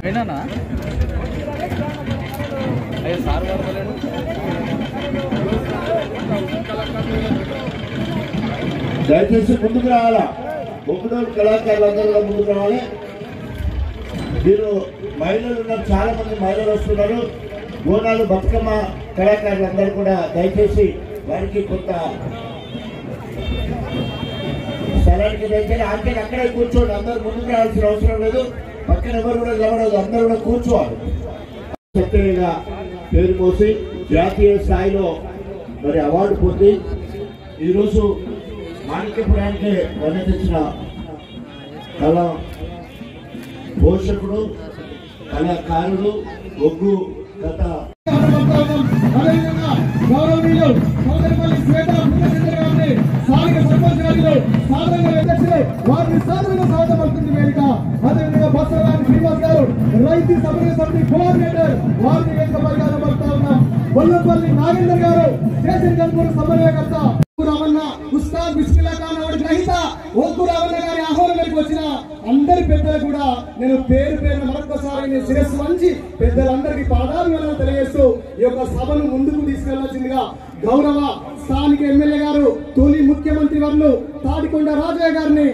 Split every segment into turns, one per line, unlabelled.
అయినానా అయ్యో సార్ పడతలేడు
దయచేసి ముందుకు రావాలా బొమ్మడోలు కళాకారులు అందరూ కూడా ముందుకు రావాలి మీరు మహిళలు ఉన్నారు చాలా మంది మహిళలు వస్తున్నారు బోనాలు బతుకమ్మ కళాకారులు అందరూ కూడా దయచేసి వారికి కొంత స్థలానికి దయచేసి అంటే అక్కడే కూర్చోండి అందరూ ముందుకు రావాల్సిన అవసరం లేదు పక్కన ఎవరు కూడా నిలబడదు అందరూ కూడా కూర్చోవాలి చక్కగా పేరు మోసి జాతీయ స్థాయిలో మరి అవార్డు పొంది ఈరోజు మాణిక్యపురానికి వన తెచ్చిన కళ పోషకుడు కళాకారుడు ఒగ్గు గత
అదేవిధంగా గౌరవనీయులు సోదరిపల్లి శ్వేత పుణ్యచంద్ర గారిని స్థానిక సర్పంచ్ గారిలో సాధారణ అధ్యక్షులు వారిని సాధారణ స్వాగతం పలుకుతుంది వేదిక అదేవిధంగా బసవరాజు శ్రీనివాస్ గారు రైతు సమన్వయ సమితి కోఆర్డినేటర్ వారిని వేదిక పరిగారం పలుకుతా ఉన్నాం బొల్లంపల్లి నాగేందర్ గారు స్టేషన్ కన్పూర్ సమన్వయకర్త ఒగ్గు రామన్న ఉస్తాద్ బిస్మిల్లా ఖాన్ అవార్డు గ్రహీత ఒగ్గు రామన్న గారి ఆహ్వానం మేరకు వచ్చిన అందరి పెద్దలు కూడా నేను పేరు పేరున మరొకసారి నేను శిరస్సు వంచి పెద్దలందరికీ పాదాభివందనలు తెలియజేస్తూ ఈ యొక్క సభను ముందుకు తీసుకెళ్లాల్సిందిగా గౌరవ స్థానిక ఎమ్మెల్యే గారు తొలి ముఖ్యమంత్రి వర్లు తాడికొండ రాజయ్య గారిని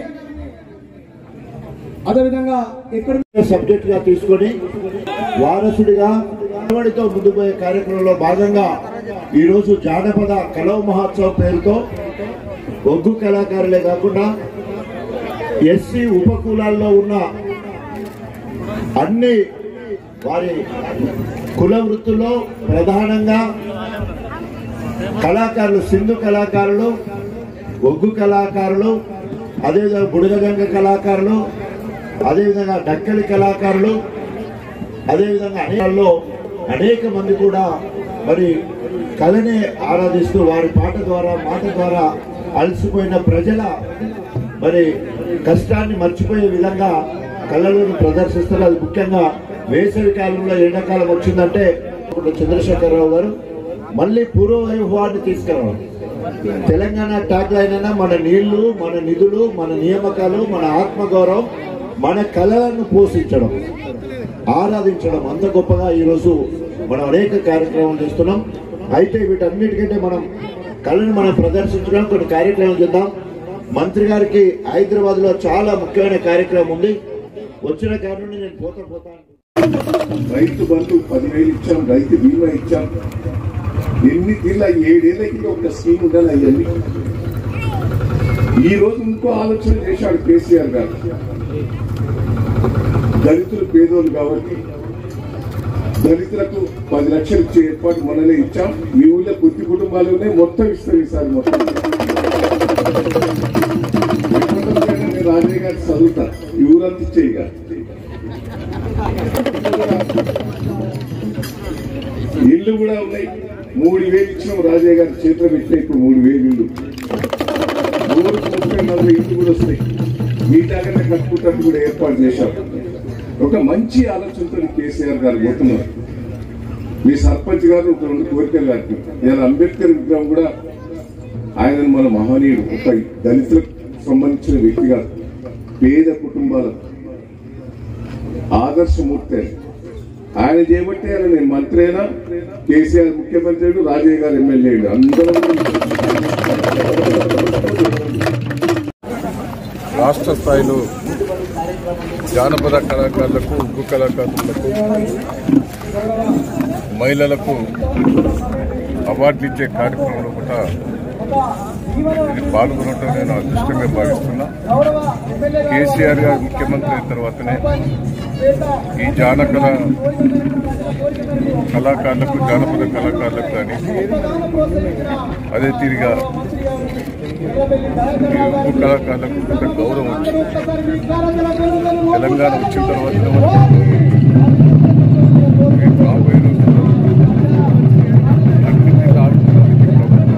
అదేవిధంగా ఇక్కడ
సబ్జెక్ట్ గా తీసుకొని వారసుడిగా మనవడితో ముందు పోయే కార్యక్రమంలో భాగంగా ఈ రోజు జానపద కలవ మహోత్సవం పేరుతో ఒగ్గు కళాకారులే కాకుండా ఎస్సీ ఉపకులాల్లో ఉన్న అన్ని వారి కుల వృత్తుల్లో ప్రధానంగా కళాకారులు సింధు కళాకారులు ఒగ్గు కళాకారులు అదేవిధంగా బుడగగంగ కళాకారులు అదేవిధంగా డక్కలి కళాకారులు అదేవిధంగా అనేకల్లో అనేక మంది కూడా మరి కళనే ఆరాధిస్తూ వారి పాట ద్వారా మాట ద్వారా అలసిపోయిన ప్రజల మరి కష్టాన్ని మర్చిపోయే విధంగా కళలను ప్రదర్శిస్తారు అది ముఖ్యంగా వేసవి కాలంలో ఎండాకాలం వచ్చిందంటే ఇప్పుడు చంద్రశేఖరరావు గారు మళ్ళీ పూర్వ వైభవాన్ని తీసుకురావాలి తెలంగాణ ట్యాగ్ లైన్ అయినా మన నీళ్లు మన నిధులు మన నియామకాలు మన ఆత్మగౌరవం మన కళలను పోషించడం ఆరాధించడం అంత గొప్పగా ఈరోజు మనం అనేక కార్యక్రమాలు చేస్తున్నాం అయితే వీటన్నిటికంటే మనం కళను మనం ప్రదర్శించడం కొన్ని కార్యక్రమం చేద్దాం మంత్రి గారికి హైదరాబాద్ లో చాలా ముఖ్యమైన కార్యక్రమం ఉంది వచ్చిన కారణం నేను పోతా పోతా
రైతు బంధు పదివేలు ఇచ్చాం రైతు బీమా ఇచ్చాం ఎన్ని తీర్ల ఏడేళ్ల కింద ఒక స్కీమ్ ఉండాలి అవన్నీ ఈ రోజు ఇంకో ఆలోచన చేశాడు కేసీఆర్ గారు దళితులు పేదోళ్ళు కాబట్టి దళితులకు పది లక్షలు ఇచ్చే ఏర్పాటు మొన్ననే ఇచ్చాం మీ ఊళ్ళో కొద్ది కుటుంబాలునే మొత్తం ఇస్తాం ఈసారి మొత్తం ఎక్కడున్నా నేను రాజయ్య గారు చదువుతా ఈ ఊరంతా ఇచ్చేయగా ఇల్లు కూడా ఉన్నాయి మూడు వేలు ఇచ్చినాం రాజయ్య గారి చేతిలో పెట్టిన ఇప్పుడు మూడు వేలు ఇల్లు ఊరికి ముప్పై నలభై ఇల్లు కూడా వస్తాయి మీ దగ్గర కట్టుకుంటట్టు కూడా ఏర్పాటు చేశారు ఒక మంచి ఆలోచనతో కేసీఆర్ గారు పోతున్నారు మీ సర్పంచ్ గారు ఒక రెండు కోరికలు గారికి ఇలా అంబేద్కర్ విగ్రహం కూడా ఆయన మన మహనీయుడు ఒక దళితులకు సంబంధించిన వ్యక్తి కాదు పేద కుటుంబాలకు ఆదర్శమూర్తి ఆయన. ఆయన చేయబట్టి ఆయన నేను మంత్రి అయినా కేసీఆర్ ముఖ్యమంత్రి అయ్యాడు, రాజయ్య గారు ఎమ్మెల్యే అయ్యాడు. అందరం
రాష్ట్ర స్థాయిలో జానపద కళాకారులకు ఉగ్గు కళాకారులకు మహిళలకు అవార్డులు ఇచ్చే కార్యక్రమంలో కూడా ఇది పాల్గొనడం నేను అదృష్టంగా భావిస్తున్నా కేసీఆర్ గారు ముఖ్యమంత్రి అయిన తర్వాతనే ఈ జానకళ కళాకారులకు జానపద కళాకారులకు కానీ అదే తీరుగా ఈ ఉగ్గు కళాకారులకు కొంత గౌరవం వచ్చింది తెలంగాణ వచ్చిన తర్వాత రాబోయే రోజుల్లో అన్ని జిల్లా ఆడుకోవడానికి ప్రభుత్వం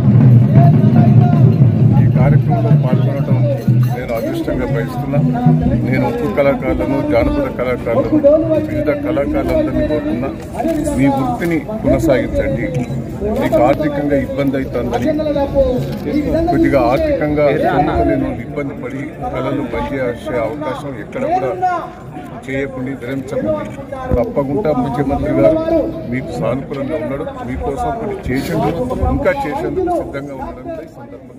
ఉన్నది. ఈ కార్యక్రమంలో పాల్గొనడం నేను అదృష్టంగా భావిస్తున్నా నేను ఉప్పు కళాకారులను జానపద కళాకారులు వివిధ కళాకారులందరినీ కోరుతున్నా మీ వృత్తిని కొనసాగించండి మీకు ఆర్థికంగా ఇబ్బంది అవుతుందని కొద్దిగా ఆర్థికంగా స్తోమత లేని వాళ్ళు ఇబ్బంది పడి కళలు పనిచేసే అవకాశం ఎక్కడ కూడా చేయకుండా విరమించకండి తప్పకుండా ముఖ్యమంత్రి గారు మీకు సానుకూలంగా ఉన్నాడు మీకోసం కొన్ని చేసేందుకు ఇంకా చేసేందుకు సిద్ధంగా ఉన్నాడని ఈ సందర్భంగా